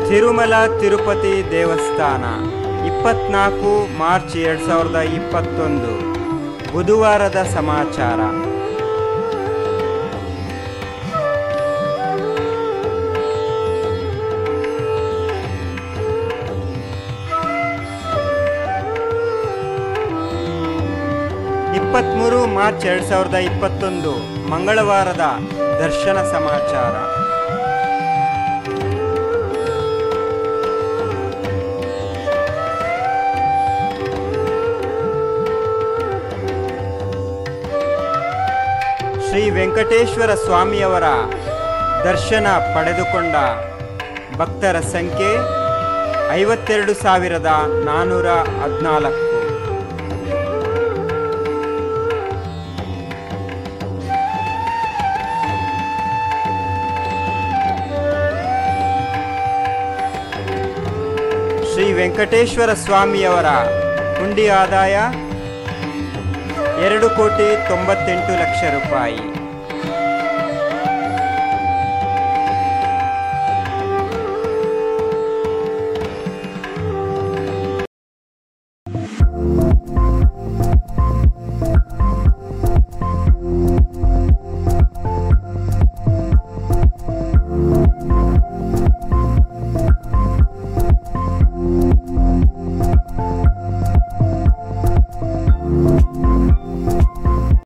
ತಿರುಮಲ ತಿರುಪತಿ ದೇವಸ್ಥಾನ ಇಪ್ಪತ್ನಾಲ್ಕು ಮಾರ್ಚ್ ಎರಡು ಸಾವಿರದ ಇಪ್ಪತ್ತೊಂದು ಬುಧವಾರದ ಸಮಾಚಾರ ಇಪ್ಪತ್ತ್ಮೂರು ಮಾರ್ಚ್ ಎರಡು ಸಾವಿರದ ಇಪ್ಪತ್ತೊಂದು ಮಂಗಳವಾರದ ದರ್ಶನ ಸಮಾಚಾರ ಶ್ರೀ ವೆಂಕಟೇಶ್ವರ ಸ್ವಾಮಿಯವರ ದರ್ಶನ ಪಡೆದುಕೊಂಡ ಭಕ್ತರ ಸಂಖ್ಯೆ ಐವತ್ತೆರಡು ಸಾವಿರದ ನಾನ್ನೂರ ಹದಿನಾಲ್ಕು ಶ್ರೀ ವೆಂಕಟೇಶ್ವರ ಸ್ವಾಮಿಯವರ ಹುಂಡಿ ಆದಾಯ ಎರಡು ಕೋಟಿ ತೊಂಬತ್ತೆಂಟು ಲಕ್ಷ ರೂಪಾಯಿ